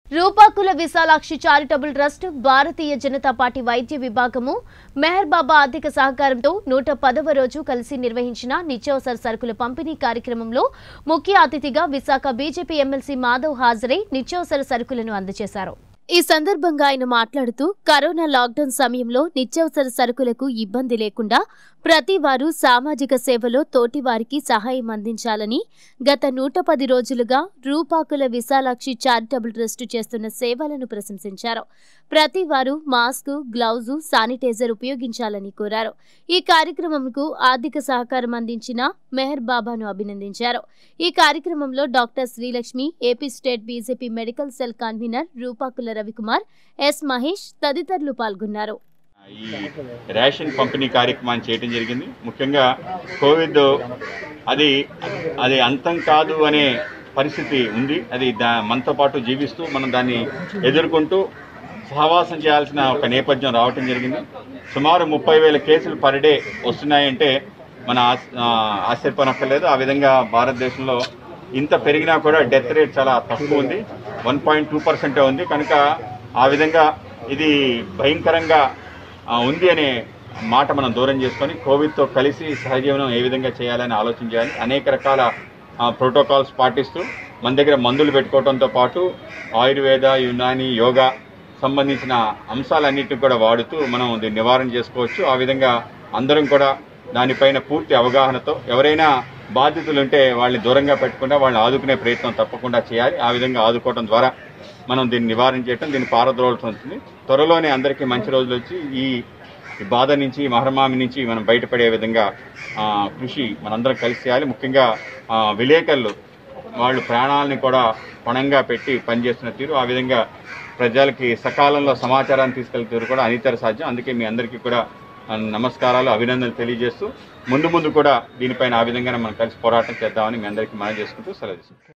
రూపాకుల Visalakshi charitable trust Bharatiya Janata party వైద్య విభాగము మెహర్ బాబా ఆర్థిక సహకారంతో నూట పదవ రోజు కలిసి నిర్వహించిన నిత్యావసర సరుకుల పంపిణీ కార్యక్రమంలో ముఖ్య అతిథిగా విశాఖ బీజేపీ ఎమ్మెల్సీ మాధవ్ హాజరై నిత్యావసర సరుకులను అందజేశారు ఈ సందర్భంగా ఆయన మాట్లాడుతూ కరోనా లాక్డౌన్ సమయంలో నిత్యావసర సరుకులకు ఇబ్బంది లేకుండా ప్రతి వారు సామాజిక సేవలో తోటి వారికి సహాయం అందించాలని గత నూట పది రోజులుగా రూపాకుల విశాలాక్షి చారిటబుల్ ట్రస్ట్ చేస్తున్న సేవలను ప్రశంసించారు ప్రతి వారు మాస్క్ గ్లౌజు శానిటైజర్ ఉపయోగించాలని కోరారు ఈ కార్యక్రమంకు ఆర్థిక సహకారం అందించిన మెహర్ బాబాను అభినందించారు ఈ కార్యక్రమంలో doctor Sreelakshmi AP state BJP medical cell convener Rupakula Ravikumar S Mahesh తదితరులు పాల్గొన్నారు ఈ రేషన్ పంపిణీ కార్యక్రమాన్ని చేయడం జరిగింది ముఖ్యంగా కోవిడ్ అది అది అంతం కాదు అనే పరిస్థితి ఉంది అది దా మనతో పాటు జీవిస్తూ మనం దాన్ని ఎదుర్కొంటూ సహవాసం చేయాల్సిన ఒక నేపథ్యం రావటం జరిగింది సుమారు ముప్పై వేల కేసులు పర్ డే వస్తున్నాయంటే మన ఆశ- ఆ, ఆశ్చర్యపోనక్కర్లేదు ఆ విధంగా భారతదేశంలో ఇంత పెరిగినా కూడా డెత్ రేట్ చాలా తక్కువ ఉంది వన్ పాయింట్ టూ పర్సెంటే ఉంది కనుక ఆ విధంగా ఇది భయంకరంగా ఆ, ఉంది అనే మాట మనం దూరం చేసుకొని కోవిడ్తో కలిసి సహజీవనం ఏ విధంగా చేయాలని ఆలోచన చేయాలి అనేక రకాల ప్రోటోకాల్స్ పాటిస్తూ మన దగ్గర మందులు పెట్టుకోవడంతో పాటు ఆయుర్వేద యునాని యోగా సంబంధించిన అంశాలన్నింటినీ కూడా వాడుతూ మనం దీన్ని నివారణ చేసుకోవచ్చు ఆ విధంగా అందరం కూడా దానిపైన పూర్తి అవగాహనతో ఎవరైనా బాధితులు ఉంటే వాళ్ళని దూరంగా పెట్టకుండా వాళ్ళని ఆదుకునే ప్రయత్నం తప్పకుండా చేయాలి ఆ విధంగా ఆదుకోవడం ద్వారా మనం దీన్ని నివారణ చేయటం దీన్ని పారద్రోలసి ఉంటుంది త్వరలోనే అందరికీ మంచి రోజులు వచ్చి ఈ ఈ బాధ నుంచి ఈ మహమ్మారి నుంచి మనం బయటపడే విధంగా ఆ, కృషి మనందరం కలిసి చేయాలి ముఖ్యంగా ఆ, విలేకరులు వాళ్ళు ప్రాణాలని కూడా పణంగా పెట్టి పనిచేస్తున్న తీరు ఆ విధంగా ప్రజలకి సకాలంలో సమాచారాన్ని తీసుకెళ్లే తీరు కూడా అనితర సాధ్యం అందుకే మీ అందరికీ కూడా ఆ, నమస్కారాలు అభినందనలు తెలియజేస్తూ ముందు ముందు కూడా దీనిపైన ఆ విధంగానే మనం కలిసి పోరాటం చేద్దామని మీ అందరికీ మనం చేసుకుంటూ సెలవు తీసుకుంటాం